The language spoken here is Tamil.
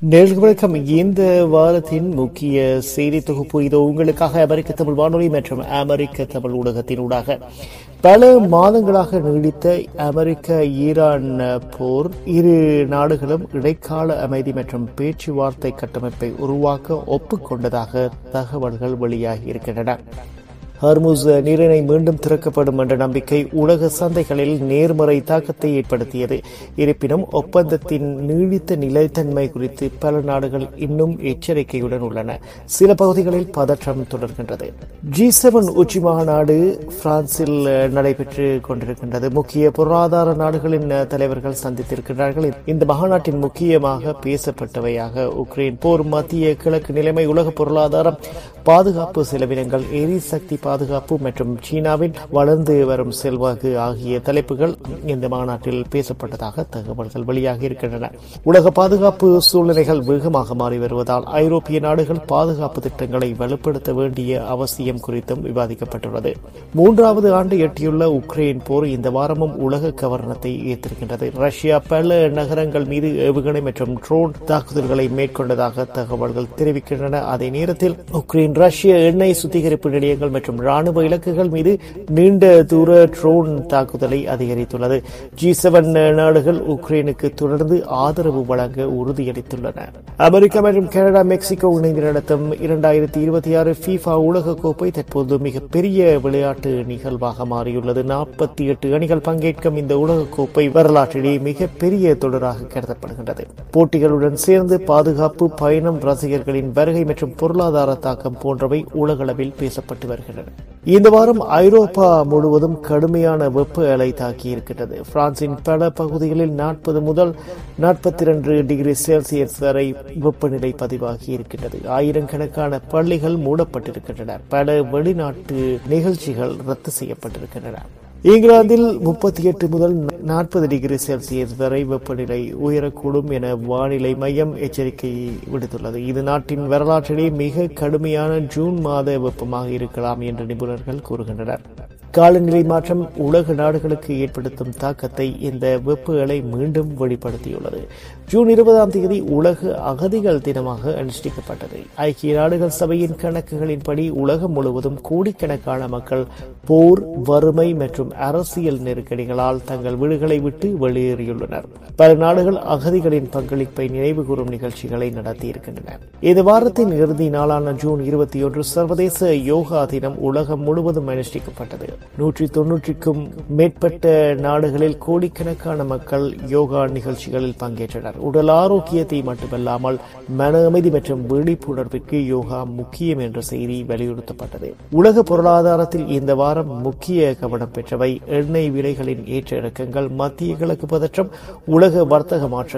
நேர்களுக்கு வணக்கம் இந்த வாரத்தின் முக்கிய செய்தி தொகுப்பு இது உங்களுக்காக அமெரிக்க தமிழ் வானொலி மற்றும் அமெரிக்க தமிழ் ஊடகத்தின் ஊடாக பல மாதங்களாக நீடித்த அமெரிக்க ஈரான் போர் இரு நாடுகளும் இடைக்கால அமைதி மற்றும் பேச்சுவார்த்தை கட்டமைப்பை உருவாக்க ஒப்புக்கொண்டதாக தகவல்கள் வெளியாகி இருக்கின்றன ஹர்முஸ் நீரிணை மீண்டும் திறக்கப்படும் என்ற நம்பிக்கை உலக சந்தைகளில் நேர்மறை தாக்கத்தை ஏற்படுத்தியது இருப்பினும் ஒப்பந்தத்தின் நீடித்த நிலைத்தன்மை குறித்து பல நாடுகள் இன்னும் எச்சரிக்கையுடன் உள்ளன சில பகுதிகளில் பதற்றம் தொடர்கின்றது ஜி செவன் உச்சி மாநாடு பிரான்சில் நடைபெற்று கொண்டிருக்கின்றது முக்கிய பொருளாதார நாடுகளின் தலைவர்கள் சந்தித்திருக்கிறார்கள் இந்த மாநாட்டின் முக்கியமாக பேசப்பட்டவையாக உக்ரைன் போர் மத்திய கிழக்கு நிலைமை உலக பொருளாதாரம் பாதுகாப்பு செலவினங்கள் எரிசக்தி பாதுகாப்பு மற்றும் சீனாவின் வளர்ந்து வரும் செல்வாக்கு ஆகிய தலைப்புகள் இந்த மாநாட்டில் பேசப்பட்டதாக தகவல்கள் வெளியாகி இருக்கின்றன உலக பாதுகாப்பு சூழ்நிலைகள் வேகமாக மாறி வருவதால் ஐரோப்பிய நாடுகள் பாதுகாப்பு திட்டங்களை வலுப்படுத்த வேண்டிய அவசியம் குறித்தும் விவாதிக்கப்பட்டுள்ளது மூன்றாவது ஆண்டு எட்டியுள்ள உக்ரைன் போர் இந்த வாரமும் உலக கவர்னத்தை ஈர்த்திருக்கின்றது ரஷ்யா பல நகரங்கள் மீது ஏவுகணை மற்றும் ட்ரோன் தாக்குதல்களை மேற்கொண்டதாக தகவல்கள் தெரிவிக்கின்றன அதே நேரத்தில் உக்ரைன் ரஷ்ய எண்ணெய் சுத்திகரிப்பு நிலையங்கள் மற்றும் ராணுவ இலக்குகள் மீது நீண்ட தூர ட்ரோன் தாக்குதலை அதிகரித்துள்ளது ஜி செவன் நாடுகள் உக்ரைனுக்கு தொடர்ந்து ஆதரவு வழங்க உறுதியளித்துள்ளன அமெரிக்கா மற்றும் கனடா மெக்சிகோ இணைந்து நடத்தும் இரண்டாயிரத்தி இருபத்தி ஆறு ஃபீஃபா உலக கோப்பை தற்போது மிகப்பெரிய விளையாட்டு நிகழ்வாக மாறியுள்ளது நாற்பத்தி எட்டு அணிகள் பங்கேற்கும் இந்த உலக கோப்பை வரலாற்றிலேயே மிகப்பெரிய தொடராக கருதப்படுகின்றது போட்டிகளுடன் சேர்ந்து பாதுகாப்பு பயணம் ரசிகர்களின் வருகை மற்றும் பொருளாதார தாக்கம் போன்றவை உலகளவில் பேசப்பட்டு வருகின்றன இந்த வாரம் ஐரோப்பா முழுவதும் கடுமையான வெப்ப அலை தாக்கி இருக்கின்றது பிரான்சின் பல பகுதிகளில் நாற்பது முதல் நாற்பத்தி இரண்டு டிகிரி செல்சியஸ் வரை வெப்பநிலை பதிவாகி இருக்கின்றது ஆயிரக்கணக்கான பள்ளிகள் மூடப்பட்டிருக்கின்றன பல வெளிநாட்டு நிகழ்ச்சிகள் ரத்து செய்யப்பட்டிருக்கின்றன இங்கிலாந்தில் முப்பத்தி எட்டு முதல் நாற்பது டிகிரி செல்சியஸ் வரை வெப்பநிலை உயரக்கூடும் என வானிலை மையம் எச்சரிக்கை விடுத்துள்ளது இது நாட்டின் வரலாற்றிலே மிக கடுமையான ஜூன் மாத வெப்பமாக இருக்கலாம் என்று நிபுணர்கள் கூறுகின்றனர் காலநிலை மாற்றம் உலக நாடுகளுக்கு ஏற்படுத்தும் தாக்கத்தை இந்த வெப்ப அலை மீண்டும் வெளிப்படுத்தியுள்ளது ஜூன் இருபதாம் தேதி உலக அகதிகள் தினமாக அனுஷ்டிக்கப்பட்டது ஐக்கிய நாடுகள் சபையின் கணக்குகளின்படி உலகம் முழுவதும் கோடிக்கணக்கான மக்கள் போர் வறுமை மற்றும் அரசியல் நெருக்கடிகளால் தங்கள் வீடுகளை விட்டு வெளியேறியுள்ளனர் பல நாடுகள் அகதிகளின் பங்களிப்பை நினைவு கூறும் நிகழ்ச்சிகளை நடத்தியிருக்கின்றன இந்த வாரத்தின் இறுதி நாளான ஜூன் இருபத்தி ஒன்று சர்வதேச யோகா தினம் உலகம் முழுவதும் அனுஷ்டிக்கப்பட்டது நூற்றி தொன்னூற்றிக்கும் மேற்பட்ட நாடுகளில் கோடிக்கணக்கான மக்கள் யோகா நிகழ்ச்சிகளில் பங்கேற்றனர் உடல் ஆரோக்கியத்தை மட்டுமல்லாமல் மன அமைதி மற்றும் விழிப்புணர்விற்கு யோகா முக்கியம் என்ற செய்தி வலியுறுத்தப்பட்டது உலக பொருளாதாரத்தில் இந்த வாரம் முக்கிய கவனம் பெற்றவை எண்ணெய் விலைகளின் ஏற்ற இறக்கங்கள் மத்திய கிழக்கு பதற்றம் உலக வர்த்தக மாற்றங்கள்